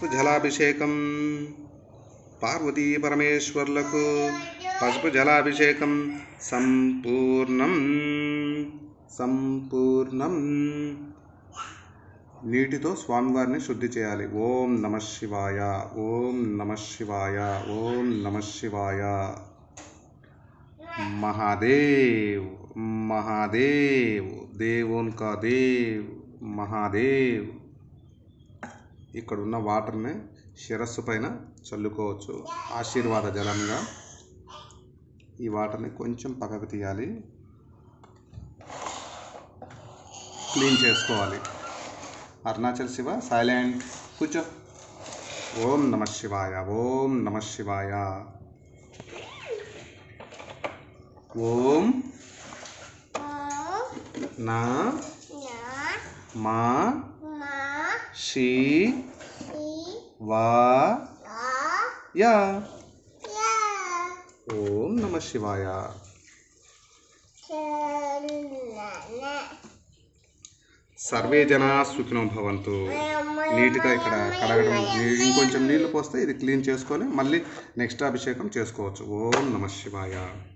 పసుపు జలాభిషేకం పార్వతీ పరమేశ్వర్లకు పసుపు జలాభిషేకం సంపూర్ణం సంపూర్ణం నీటితో స్వామివారిని శుద్ధి చేయాలి ఓం నమ శివాయ ఓం నమ శివాయ ఓం నమ శివాయ महादेव महादेव देव उनका देव మహాదేవ్ ఇక్కడ ఉన్న వాటర్ని శిరస్సు పైన చల్లుకోవచ్చు ఆశీర్వాద జలంగా ఈ వాటర్ని కొంచెం పక్కకు తీయాలి క్లీన్ చేసుకోవాలి అరుణాచల్ శివ సైలెంట్ కూర్చో ఓం నమ శివాయ ఓం నమ శివాయ ఓం నా మా షి వా యా ఓం నమ శివాయ సర్వే జనా సుఖినో భవంతు నీట్గా ఇక్కడ కడగడం నీ- ఇంకొంచెం నీళ్లు పోస్తే ఇది క్లీన్ చేసుకొని మళ్ళీ నెక్స్ట్ అభిషేకం చేసుకోవచ్చు ఓం నమ శివాయ